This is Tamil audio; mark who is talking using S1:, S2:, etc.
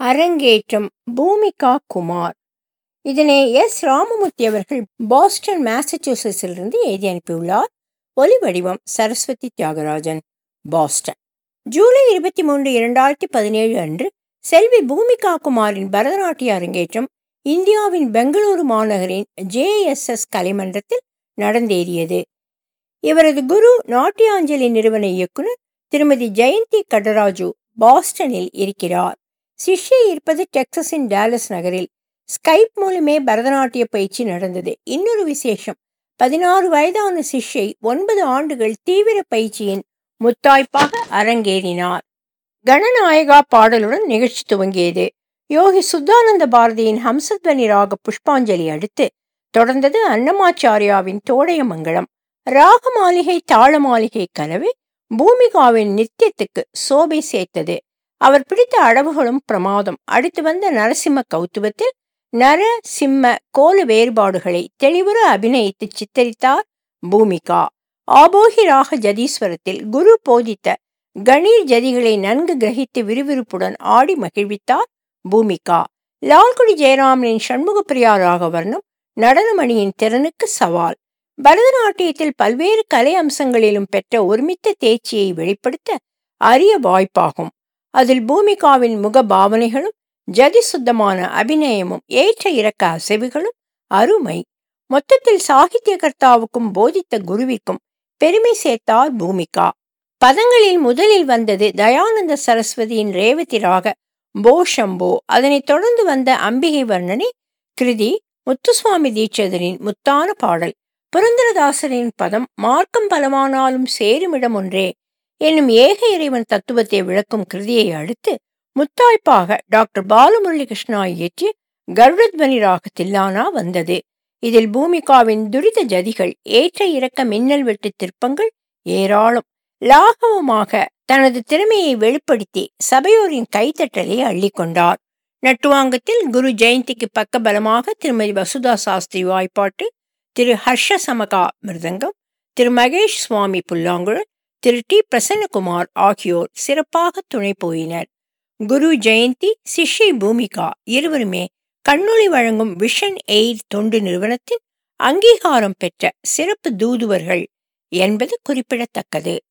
S1: அரங்கேற்றம் பூமிகா குமார் இதனை எஸ் ராமமூர்த்தி அவர்கள் பாஸ்டன் மாசச்சூசெட்ஸிலிருந்து எழுதி அனுப்பியுள்ளார் ஒலி வடிவம் சரஸ்வதி தியாகராஜன் பாஸ்டன் ஜூலை இருபத்தி மூன்று இரண்டாயிரத்தி பதினேழு அன்று செல்வி பூமிகா குமாரின் பரதநாட்டிய அரங்கேற்றம் இந்தியாவின் பெங்களூரு மாநகரின் ஜேஎஸ்எஸ் கலைமன்றத்தில் நடந்தேறியது இவரது குரு நாட்டியாஞ்சலி நிறுவன இயக்குனர் திருமதி ஜெயந்தி கடராஜு பாஸ்டனில் இருக்கிறார் சிஷ்யை இருப்பது டெக்சஸின் டேலஸ் நகரில் ஸ்கைப் மூலமே பரதநாட்டிய பயிற்சி நடந்தது இன்னொரு விசேஷம் பதினாறு வயதான சிஷ்யை ஒன்பது ஆண்டுகள் தீவிர பயிற்சியின் முத்தாய்ப்பாக அரங்கேறினார் கணநாயகா பாடலுடன் நிகழ்ச்சி துவங்கியது யோகி சுத்தானந்த பாரதியின் ஹம்சத்வனி ராக புஷ்பாஞ்சலி அடுத்து தொடர்ந்தது அன்னமாச்சாரியாவின் தோடைய மங்களம் ராக மாளிகை தாள மாளிகை கலவை பூமிகாவின் நித்தியத்துக்கு சோபை சேர்த்தது அவர் பிடித்த அடவுகளும் பிரமாதம் அடுத்து வந்த நரசிம்ம கௌத்துவத்தில் நர சிம்ம கோல வேறுபாடுகளை தெளிவுற அபிநயித்து சித்தரித்தார் பூமிகா ஆபோகி ராக ஜதீஸ்வரத்தில் குரு போதித்த கணீர் ஜதிகளை நன்கு கிரகித்து விறுவிறுப்புடன் ஆடி மகிழ்வித்தார் பூமிகா லால்குடி ஜெயராமனின் சண்முகப்பிரியா ராகவர்ணம் நடனமணியின் திறனுக்கு சவால் பரதநாட்டியத்தில் பல்வேறு கலை அம்சங்களிலும் பெற்ற ஒருமித்த தேர்ச்சியை வெளிப்படுத்த அரிய வாய்ப்பாகும் அதில் பூமிகாவின் முக பாவனைகளும் ஜதி சுத்தமான அபிநயமும் ஏற்ற இறக்க அசைவுகளும் அருமை மொத்தத்தில் சாகித்யகர்த்தாவுக்கும் போதித்த குருவிற்கும் பெருமை சேர்த்தார் பூமிகா பதங்களில் முதலில் வந்தது தயானந்த சரஸ்வதியின் ரேவதி ராக போஷம்போ அதனைத் தொடர்ந்து வந்த அம்பிகை வர்ணனை கிருதி முத்துசுவாமி தீட்சிதரின் முத்தான பாடல் புரந்தரதாசரின் பதம் மார்க்கம் பலமானாலும் சேருமிடம் ஒன்றே என்னும் ஏக இறைவன் தத்துவத்தை விளக்கும் கிருதியை அடுத்து முத்தாய்ப்பாக டாக்டர் பாலமுரளி கிருஷ்ணா இயற்றி கருடத்வனி ராக தில்லானா வந்தது இதில் பூமிகாவின் துரித ஜதிகள் ஏற்ற இறக்க மின்னல் வெட்டு திருப்பங்கள் ஏராளம் லாகவமாக தனது திறமையை வெளிப்படுத்தி சபையோரின் கைத்தட்டலை அள்ளிக்கொண்டார் நட்டுவாங்கத்தில் குரு ஜெயந்திக்கு பக்க பலமாக திருமதி வசுதா சாஸ்திரி வாய்ப்பாட்டு திரு ஹர்ஷ சமகா மிருதங்கம் திரு மகேஷ் சுவாமி புல்லாங்குழல் திரு டி பிரசன்னகுமார் ஆகியோர் சிறப்பாக துணை போயினர் குரு ஜெயந்தி சிஷ்யை பூமிகா இருவருமே கண்ணொளி வழங்கும் விஷன் எய்ட் தொண்டு நிறுவனத்தின் அங்கீகாரம் பெற்ற சிறப்பு தூதுவர்கள் என்பது குறிப்பிடத்தக்கது